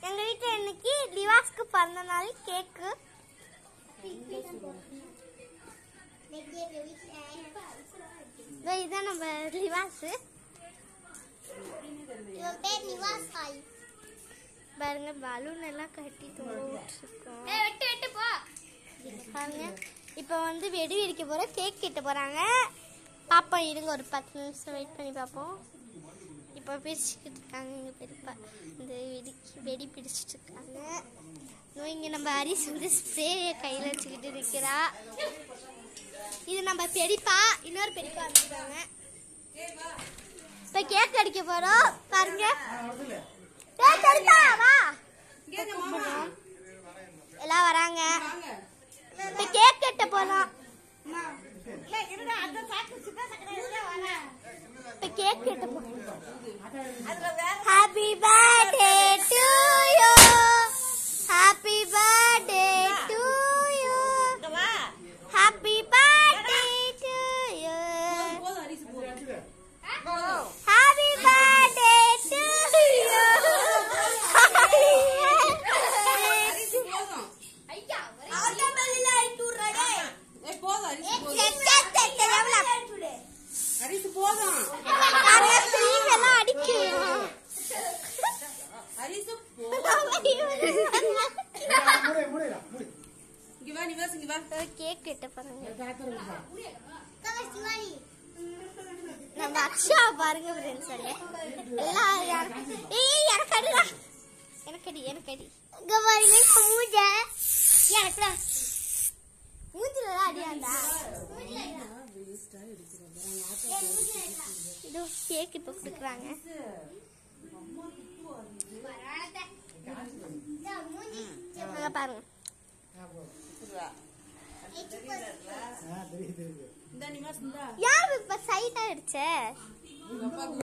எங்க வீட்டுல இன்னைக்கு லிவாஸ்க்கு பிறந்த நாள் கேக்கு இதோ இதான் நம்ம லிவாஸ் இவன் பேர் நிவாஸ் ஹாய் பாருங்க பலூன் எல்லாம் கட்டி தொங்க விட்டுருக்கோம் வெட்டு வெட்டு போ பாருங்க இப்போ வந்து வெடி வெடிக்க போறோம் கேக் கிட்ட போறாங்க பாப்போம் இருங்க ஒரு பத்து நிமிஷம் வெயிட் பண்ணி பார்ப்போம் இப்போ பிரிச்சுக்கிட்டு இருக்காங்க எங்க பெரியப்பா இந்த வெடி வெடி பிடிச்சிட்டு இருக்காங்க இதோ இங்க நம்ம அரிசி வந்து ஸ்ப்ரே கையில வச்சுக்கிட்டு நிக்கிறா இது நம்ம பெரியப்பா இன்னொரு பெரியப்பா வந்துருக்காங்க இப்போ கேக் அடிக்க போறோம் பாருங்க ஏய், பெரியப்பா வா கூப்பிடுறோம். எல்லாம் வராங்க இப்ப கேக் கட்ட போலாம் இப்ப கேக் கட்ட போலாம் happy birthday to you happy birthday to you happy birthday to you happy birthday to you அரிசி போதும் அடிக்கிறோம் அரிசி இங்க வா நிவாஸ் இங்க வா கேக் கிட்ட பாருங்க சிவானி நம்ம அக்ஷா பாருங்க ஃப்ரெண்ட்ஸ் எல்லாம் யாரு- ஏய் எனக்கு அடிடா எனக்கு அடி எனக்கு அடி இங்க பாருங்க மூஞ்ச எனக்கு மூஞ்சில தான் அடியாண்டா இதோ கேக் இப்போ கொடுக்குறாங்க அங்க பாருங்க இந்த நிவாஸ் இந்தா யார் இப்ப சைட் ஆயிடுச்சே உங்க அப்பாவுக்கு